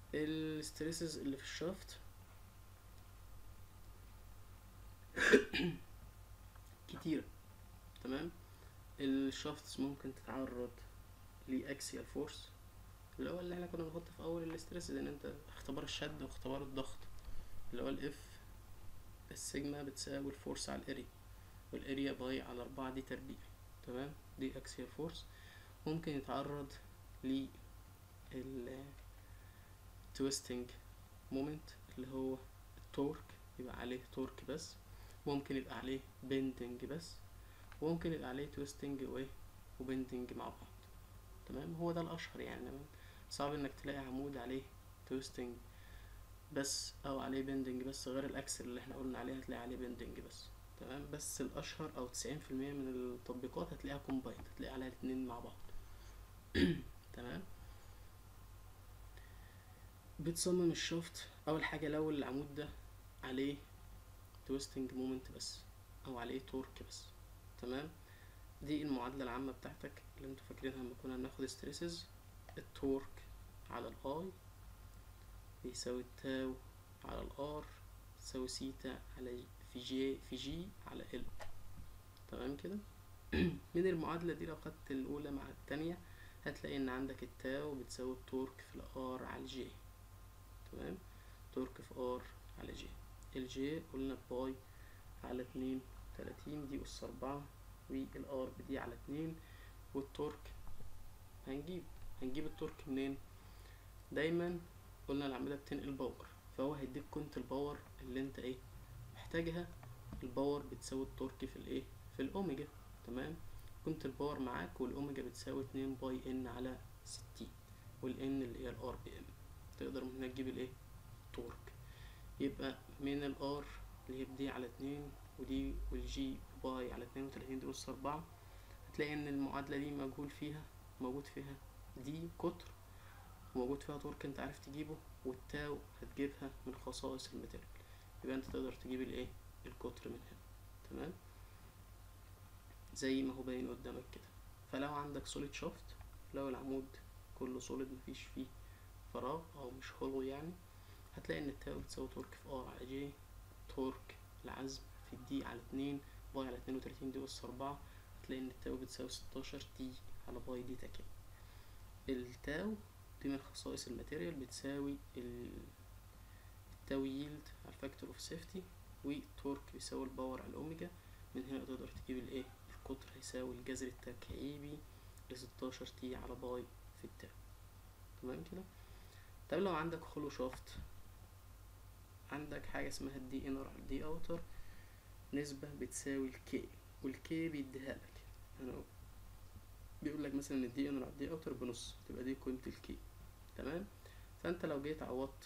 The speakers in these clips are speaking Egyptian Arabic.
الستريسز اللي في الشافت كتيرة تمام الشافتس ممكن تتعرض لأكسيال فورس اللي هو اللي احنا كنا بنحطه في اول الاستريس ان انت اختبار الشد واختبار الضغط اللي هو الاف السيجما بتساوي الفورس على الاريا والاريا باي على أربعة دي تربيع تمام دي اكسيال فورس ممكن يتعرض ل تويستنج مومنت اللي هو التورك يبقى عليه تورك بس ممكن يبقى عليه بندنج بس وممكن يبقى عليه تويستنج وايه وبندنج مع بعض تمام هو ده الاشهر يعني صعب انك تلاقي عمود عليه تويستنج بس او عليه بندنج بس غير الاكسل اللي احنا قلنا عليه هتلاقي عليه بندنج بس تمام بس الاشهر او تسعين في المية من التطبيقات هتلاقيها كومبايند هتلاقي عليها الاتنين مع بعض تمام بتصمم الشافت اول حاجه لو العمود ده عليه تويستنج مومنت بس او عليه تورك بس تمام دي المعادله العامه بتاعتك اللي انتوا فاكرينها لما كنا بناخد ستريسز التورك على الاي بيساوي التاو على الار تساوي سيتا على في جي في جي على ال تمام كده من المعادلة دي لو خدت الأولى مع التانية هتلاقي إن عندك التاو بتساوي التورك في الار على الجي تمام تورك في ار على جي الجي قلنا باي على اتنين تلاتين دي أس أربعة والار بدي على اتنين والتورك هنجيب هنجيب التورك منين دايما قلنا العمودة بتنقل باور فهو هيديك كنت الباور اللي انت ايه محتاجها الباور بتساوي التورك في الايه في الاوميجا تمام كنت الباور معاك والاوميجا بتساوي اتنين باي ان على ستين والان اللي هي الار بي ام تقدر من هنا تجيب الايه تورك يبقى من الار اللي هي بدي على اتنين ودي والجي باي على اتنين وتلاتين دي أس أربعة هتلاقي إن المعادلة دي مجهول فيها موجود فيها دي قطر وموجود فيها تورك انت عارف تجيبه والتاو هتجيبها من خصائص الماتيريال يبقى انت تقدر تجيب الايه القطر من هنا تمام زي ما هو باين قدامك كده فلو عندك سوليد شافت لو العمود كله سوليد مفيش فيه فراغ او مش هولو يعني هتلاقي ان التاو بتساوي تورك في ار على جي تورك العزم في الدي على اتنين باي على اتنين وتلاتين دي اس اربعة هتلاقي ان التاو بتساوي ستاشر تي على باي دي تكامل التاو دي من خصائص الماتيريال بتساوي التاو ييلد على الفاكتور اوف سيفتي والتورك بيساوي الباور على الاوميجا من هنا تقدر تجيب الايه القطر هيساوي الجذر التكعيبي لستاشر تي على باي في التاو تمام كده طب لو عندك خلو شافت عندك حاجة اسمها الدي انر على الدي اوتر نسبة بتساوي الكي والكي بيديها لك يعني بيقول لك مثلا الدي انر على الدي اوتر بنص تبقى دي قيمة الكي تمام فانت لو جيت عوضت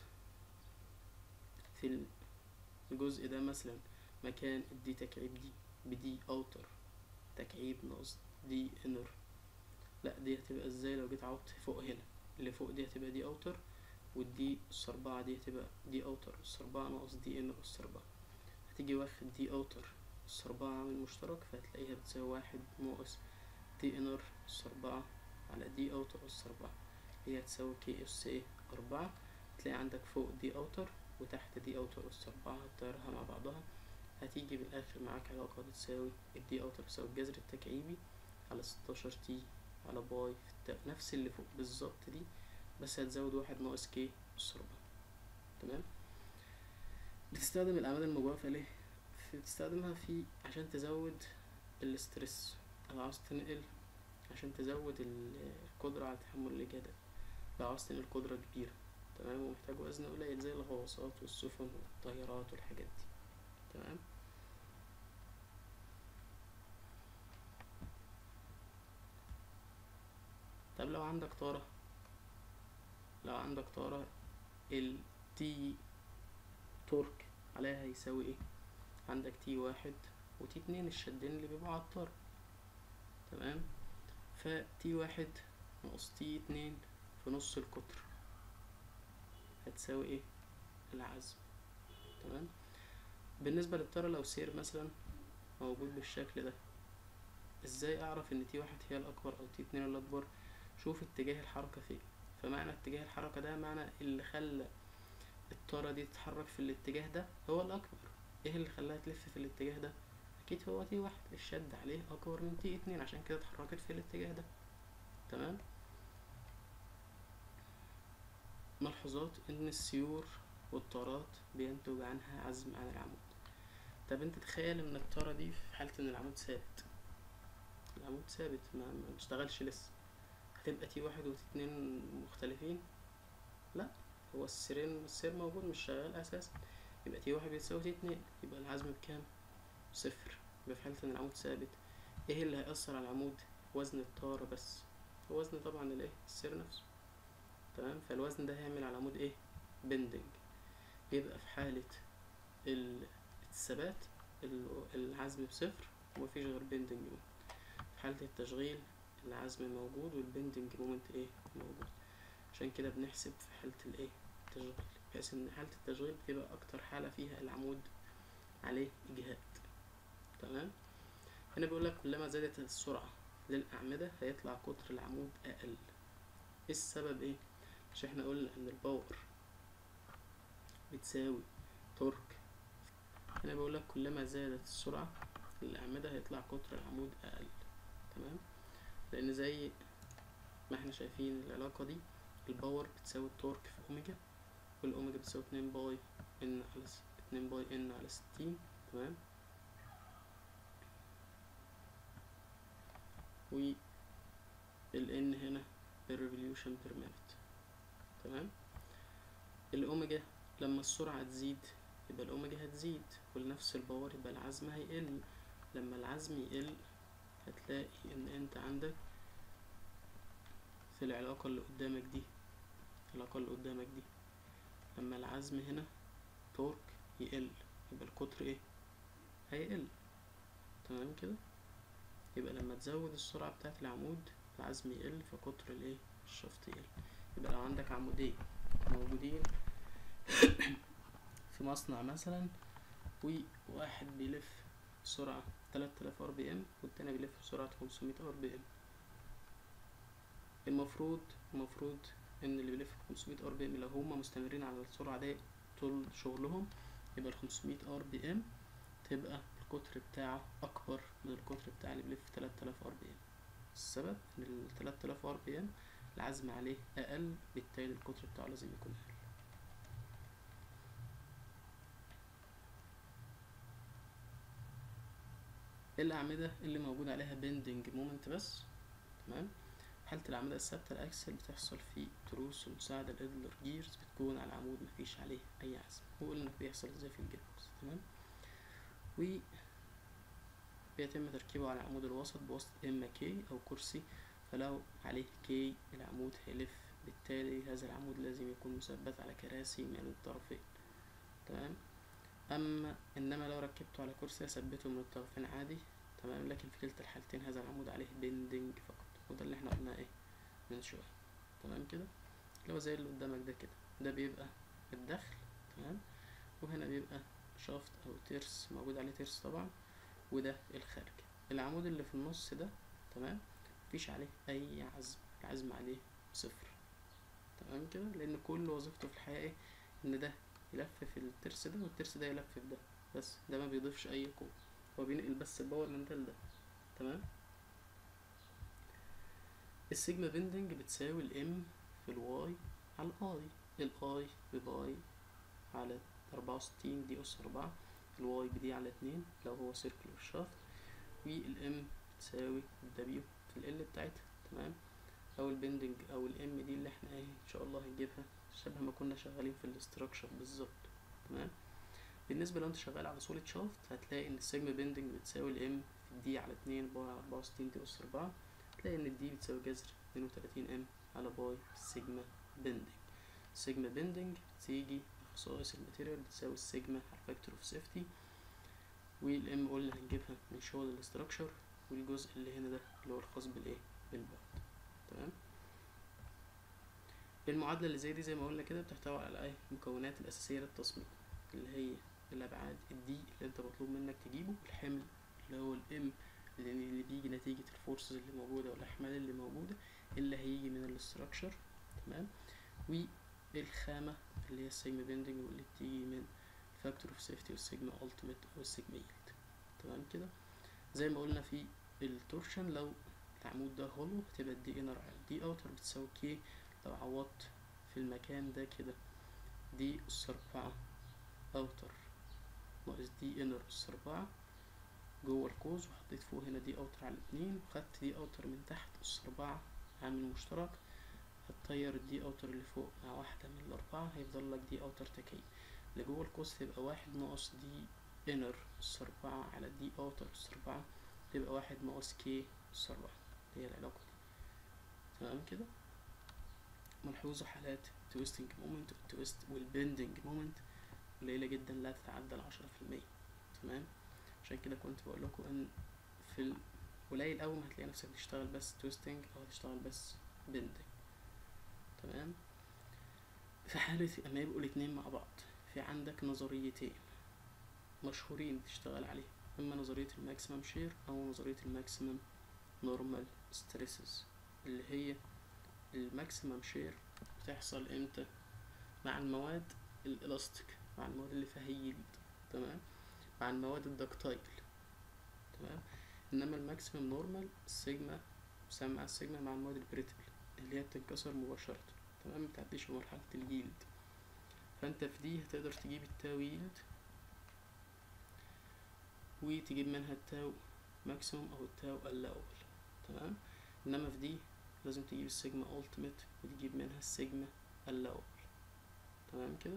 في الجزء ده مثلا مكان الدي تكعيب دي بدي اوتر تكعيب ناقص دي انر لا دي هتبقى ازاي لو جيت عوضت فوق هنا اللي فوق دي هتبقى دي اوتر والدي اس أربعة دي هتبقى دي اوتر اس أربعة ناقص دي انر اس أربعة هتيجي واخد دي اوتر اس أربعة عامل مشترك فهتلاقيها بتساوي واحد ناقص دي انر اس أربعة على دي اوتر اس أربعة هي هتساوي كي اس ايه أربعة هتلاقي عندك فوق دي اوتر وتحت دي اوتر اس أربعة هتطيرها مع بعضها هتيجي بالآخر معاك علاقة بتساوي الدي اوتر بتساوي الجذر التكعيبي على ستاشر تي على باي في التا نفس اللي فوق بالظبط دي بس هتزود واحد ناقص كي اس أربعة تمام بتستخدم الأعمال المجوفة ليه؟ بتستخدمها في عشان تزود الاسترس لو عاوز تنقل عشان تزود القدرة على تحمل الإجهاد لو عاوز تنقل قدرة كبيرة تمام ومحتاج وزن قليل زي الغواصات والسفن والطيارات والحاجات دي تمام طب لو عندك طارة لو عندك طارة ال تي تورك عليها هيساوي ايه عندك تي واحد وتي اتنين الشدين اللي بيبقوا على الطارة تمام فتي واحد ناقص تي اتنين في نص القطر هتساوي ايه العزم تمام بالنسبة للطارة لو سير مثلا موجود بالشكل ده ازاي اعرف ان تي واحد هي الاكبر او تي اتنين الاكبر شوف اتجاه الحركة فين فمعنى اتجاه الحركة ده معنى اللي خلى الطارة دي تتحرك في الاتجاه ده هو الأكبر ايه اللي خلاها تلف في الاتجاه ده أكيد هو تي واحد الشد عليه أكبر من تي اتنين عشان كده اتحركت في الاتجاه ده تمام ملحوظات إن السيور والطارات بينتج عنها عزم عن العمود طب انت تخيل ان الطارة دي في حالة ان العمود ثابت العمود ثابت ما ما بيشتغلش لسه هتبقى تي واحد وتي اتنين مختلفين لا هو السيرين السير موجود مش شغال اساسا يبقى تي واحد بيتساوي تي اتنين يبقى العزم بكام صفر يبقى في حالة ان العمود ثابت ايه اللي هيأثر على العمود وزن الطارة بس وزن طبعا الايه السير نفسه تمام فالوزن ده هيعمل على العمود ايه بندنج يبقى في حالة ال- الثبات ال- العزم بصفر ومفيش غير بندنج مومنت في حالة التشغيل العزم موجود والبندنج مومنت ايه موجود عشان كده بنحسب في حالة الايه التشغيل بحيث ان حالة التشغيل بتبقى اكتر حالة فيها العمود عليه اجهاد تمام هنا بيقول لك كلما زادت السرعة للأعمدة هيطلع قطر العمود أقل ايه السبب ايه مش احنا قلنا ان الباور بتساوي تورك هنا بيقول لك كلما زادت السرعة للأعمدة هيطلع قطر العمود أقل تمام لأن زي ما احنا شايفين العلاقة دي الباور بتساوي التورك في أوميجا والأوميجا بتساوي اتنين باي إن على س- اتنين باي إن على ستين تمام و ال N هنا الريفوليوشن بير مينت تمام الأوميجا لما السرعة تزيد يبقى الأوميجا هتزيد ولنفس الباور يبقى العزم هيقل لما العزم يقل هتلاقي إن أنت عندك في العلاقة اللي قدامك دي العلاقة اللي قدامك دي لما العزم هنا تورك يقل يبقى القطر ايه هيقل تمام كده يبقى لما تزود السرعة بتاعة العمود العزم يقل فقطر الايه الشفط يقل يبقى لو عندك عمودين موجودين في مصنع مثلا وواحد بيلف بسرعة 3000 ار بي ام والتاني بيلف بسرعة 500 ار بي ام المفروض المفروض ان اللي بيلف ب 500 ار بي ام لو هما مستمرين على السرعة دي طول شغلهم يبقى ال 500 ار بي ام تبقى القطر بتاعه اكبر من القطر بتاع اللي بيلف 3000 ار بي ام السبب ان ال 3000 ار بي ام العزم عليه اقل بالتالي القطر بتاعه لازم يكون اقل الأعمدة اللي موجود عليها بيندنج مومنت بس تمام حالة الأعمدة الثابتة الأكسل بتحصل في تروس المساعدة الإدلر جيرز بتكون على العمود مفيش عليه أي عزم وقلنا بيحصل ازاي في الجيربوكس تمام و بيتم تركيبه على العمود الوسط بواسطة إما كي أو كرسي فلو عليه كي العمود هيلف بالتالي هذا العمود لازم يكون مثبت على كراسي من الطرفين تمام أما إنما لو ركبته على كرسي أثبته من الطرفين عادي تمام لكن في كلتا الحالتين هذا العمود عليه بندنج فقط وده اللي احنا قلناه ايه من شوية تمام كده اللي هو زي اللي قدامك ده كده ده بيبقى الدخل تمام وهنا بيبقى شافت أو ترس موجود عليه ترس طبعا وده الخارج العمود اللي في النص ده تمام مفيش عليه أي عزم العزم عليه صفر تمام كده لأن كل وظيفته في الحياة ايه إن ده يلف في الترس ده والترس ده يلف في ده بس ده ما بيضيفش اي قوة هو بينقل بس الباور من ده لده تمام السيجما بندنج بتساوي الام في الواي على الاي الاي بباي على أربعة وستين دي أس أربعة الواي بدي على اتنين لو هو سيركلر شافت والام بتساوي الدبليو في ال بتاعتها تمام او البندنج او الام دي اللي احنا ايه ان شاء الله هنجيبها شبه ما كنا شغالين في الاستراكشر بالظبط تمام بالنسبه لو انت شغال على سوليد شافت هتلاقي ان السيجما بندنج بتساوي الام في الدي على اتنين باي على أربعة وستين دي أس أربعة هتلاقي ان الدي بتساوي جذر اتنين وتلاتين ام على باي سيجما بندنج سيجما بندنج بتيجي خصائص الماتيريال بتساوي السيجما على فاكتور اوف سيفتي والام قلنا هنجيبها من شغل الاستراكشر والجزء اللي هنا ده اللي هو الخاص بالايه بالبعد تمام المعادلة اللي زي دي زي ما قلنا كده بتحتوي على الايه المكونات الأساسية للتصميم اللي هي الأبعاد الدي اللي انت مطلوب منك تجيبه الحمل اللي هو الام اللي اللي بيجي نتيجة الفورسز اللي موجودة والأحمال اللي موجودة اللي هيجي من الاستراكشر تمام والخامة اللي هي السيجما بيندنج واللي بتيجي من فاكتور اوف سيفتي والسيجما التيميت والسيجما يلد تمام كده زي ما قلنا في التورشن لو العمود ده هولو هتبقى الدي انر على الدي اوتر بتساوي كي لو عوضت في المكان ده كده دي اس اربعة اوتر ناقص دي انر اس اربعة جوه القوس وحطيت فوق هنا دي اوتر على اتنين وخدت دي اوتر من تحت اس اربعة عامل مشترك هتطير الدي اوتر اللي فوق مع واحدة من الاربعة هيفضل لك دي اوتر تكعيب اللي جوه القوس تبقى واحد ناقص دي انر اس اربعة على دي اوتر اس اربعة تبقى واحد ناقص كي اس اربعة هي العلاقة دي تمام كده ملحوظة حالات تويستنج مومنت والتويست والبندنج مومنت قليلة جدا لا تتعدى العشرة في المية تمام عشان كده كنت بقول لكم ان في القليل أوي ما هتلاقي نفسك تشتغل بس تويستنج أو هتشتغل بس بندنج تمام في حالة أما يبقوا الاتنين مع بعض في عندك نظريتين مشهورين تشتغل عليهم إما نظرية الماكسيمم شير أو نظرية الماكسيمم نورمال ستريسز اللي هي الماكسيمم شير بتحصل امتى مع المواد الالاستيك مع المواد اللي فيها يلد تمام مع المواد الدكتايل تمام انما الماكسيمم نورمال السيجما بسمع السيجما مع المواد البريتل اللي هي بتنكسر مباشرة تمام متعديش بمرحلة اليلد فانت في دي هتقدر تجيب التاو يلد وتجيب منها التاو ماكسيموم او التاو الاول تمام انما في دي لازم تجيب السيجما التيميت وتجيب منها السيجما الاول تمام كده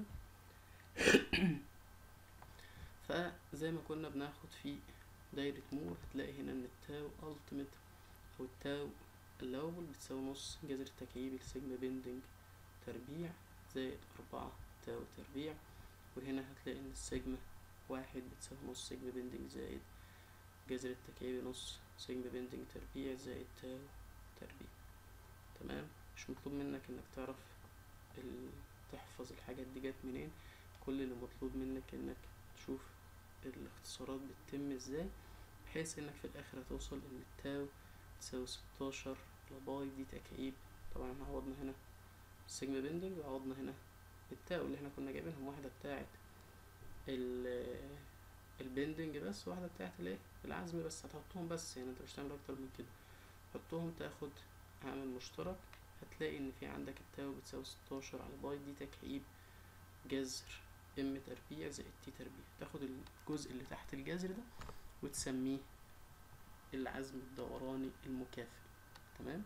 فزي ما كنا بناخد في دايرة مور هتلاقي هنا ان التاو التيميت او التاو الاول بتساوي نص جذر تكعيب السيجما بيندنج تربيع زائد أربعة تاو تربيع وهنا هتلاقي ان السيجما واحد بتساوي نص سيجما بيندنج زائد جذر التكعيب نص سيجما بيندنج تربيع زائد تاو تربيع تمام مش مطلوب منك انك تعرف ال... تحفظ الحاجات دي جت منين كل اللي مطلوب منك انك تشوف الاختصارات بتتم ازاي بحيث انك في الاخر هتوصل ان التاو تساوي ستاشر على باي دي تكعيب طبعا عوضنا هنا السيجما بيندنج وعوضنا هنا التاو اللي احنا كنا جايبينهم واحدة بتاعت ال البندنج بس واحدة بتاعت الايه العزم بس هتحطهم بس يعني انت مش هتعمل اكتر من كده حطهم تاخد عامل مشترك هتلاقي ان في عندك التاو بتساوي ستاشر على باي دي تكعيب جذر ام تربيع زائد تي تربيع تاخد الجزء اللي تحت الجذر ده وتسميه العزم الدوراني المكافئ تمام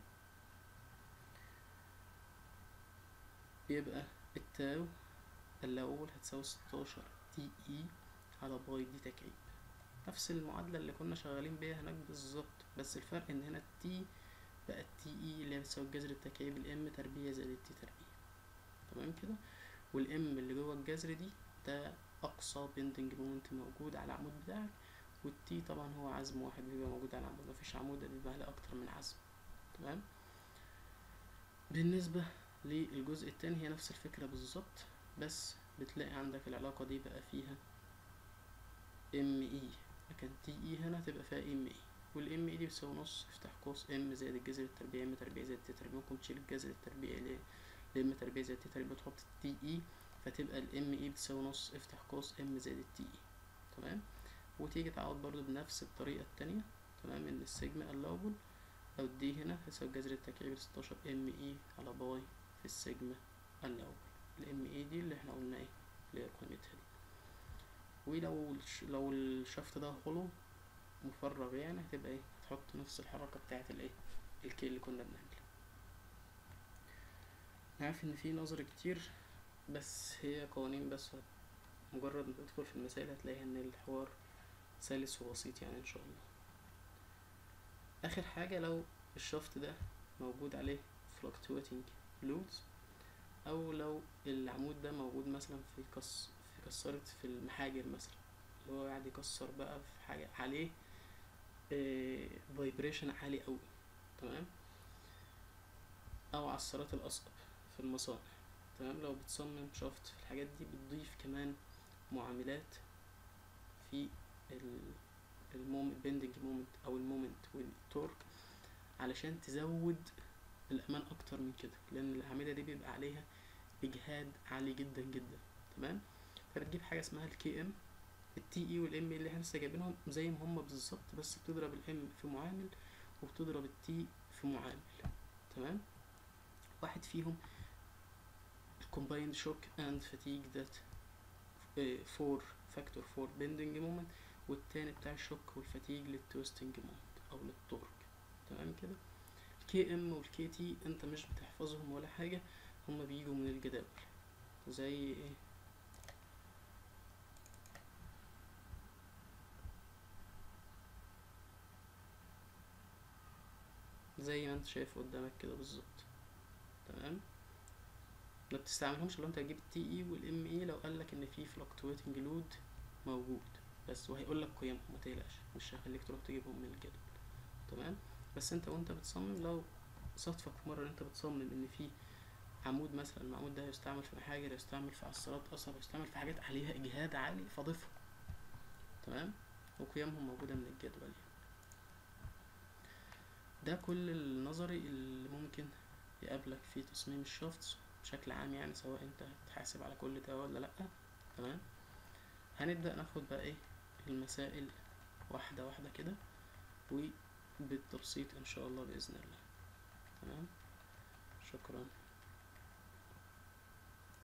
يبقى التاو الأول هتساوي ستاشر تي اي على باي دي تكعيب نفس المعادلة اللي كنا شغالين بيها هناك بالظبط بس الفرق ان هنا التي بقى التي اي اللي هي بتساوي الجذر التكعيب الام تربيع زائد التي تربيع تمام كده والام اللي جوه الجذر دي ده اقصى بندنج مومنت موجود على العمود بتاعك والتي طبعا هو عزم واحد بيبقى موجود على العمود مفيش عمود بيبقى عليه اكتر من عزم تمام بالنسبة للجزء التاني هي نفس الفكرة بالظبط بس بتلاقي عندك العلاقة دي بقى فيها ام اي لكن تي اي هنا تبقى فيها ام اي والام اي دي بتساوي نص افتح قوس ام زائد الجذر التربيعي ام تربيع زائد تي تربيع ممكن تشيل الجذر التربيعي لام تربيع زائد تي تربيع تحط التي اي فتبقى الام اي بتساوي نص افتح قوس ام زائد التي اي تمام وتيجي تعوض برضو بنفس الطريقة التانية تمام ان السيجما اللوبل او دي هنا هيساوي الجذر التكعيبي ستاشر ام اي على باي في السيجما اللوبل الام اي دي اللي احنا قلنا ايه اللي هي قيمتها دي ولو الش... لو الشفط ده هولو مفرغ يعني هتبقى ايه هتحط نفس الحركة بتاعت الايه الكي اللي كنا بنعملها عارف ان في نظر كتير بس هي قوانين بس مجرد ما تدخل في المسائل هتلاقي ان الحوار سلس وبسيط يعني ان شاء الله اخر حاجة لو الشفط ده موجود عليه fluctuating loads او لو العمود ده موجود مثلا في كس في كسرت في المحاجر مثلا اللي هو قاعد يكسر بقى في حاجة عليه فايبريشن عالي قوي تمام او عصارات القصب في المصانع تمام لو بتصمم شفط في الحاجات دي بتضيف كمان معاملات في المومنت بيندنج مومنت او المومنت والتورك علشان تزود الامان اكتر من كده لان الاعمده دي بيبقى عليها اجهاد عالي جدا جدا تمام فبتجيب حاجه اسمها الكي ام التي اي والام اللي احنا لسه جايبينهم زي ما هما بالظبط بس بتضرب الام في معامل وبتضرب التي في معامل تمام واحد فيهم combined shock and fatigue that uh, for factor for bending moment والتاني بتاع الشوك والفتيج للتويستنج مومنت او للتورك تمام كده الكي ام والكي تي انت مش بتحفظهم ولا حاجه هما بيجوا من الجداول زي ايه زي ما انت شايف قدامك كده بالظبط تمام ما بتستعملهمش لو انت هتجيب التي اي والام اي لو قالك ان في fluctuating load موجود بس وهيقول لك قيمهم ما تقلقش مش هخليك تروح تجيبهم من الجدول تمام بس انت وانت بتصمم لو صادفك في مره ان انت بتصمم ان في عمود مثلا العمود ده هيستعمل في محاجر هيستعمل في عصارات قصب هيستعمل في حاجات عليها اجهاد عالي فضيفهم تمام وقيمهم موجوده من الجدول يعني. ده كل النظري اللي ممكن يقابلك في تصميم الشافتس بشكل عام يعني سواء انت هتحاسب على كل ده ولا لأ تمام هنبدأ ناخد بقى ايه المسائل واحدة واحدة كده وبالتبسيط ان شاء الله بإذن الله تمام شكرا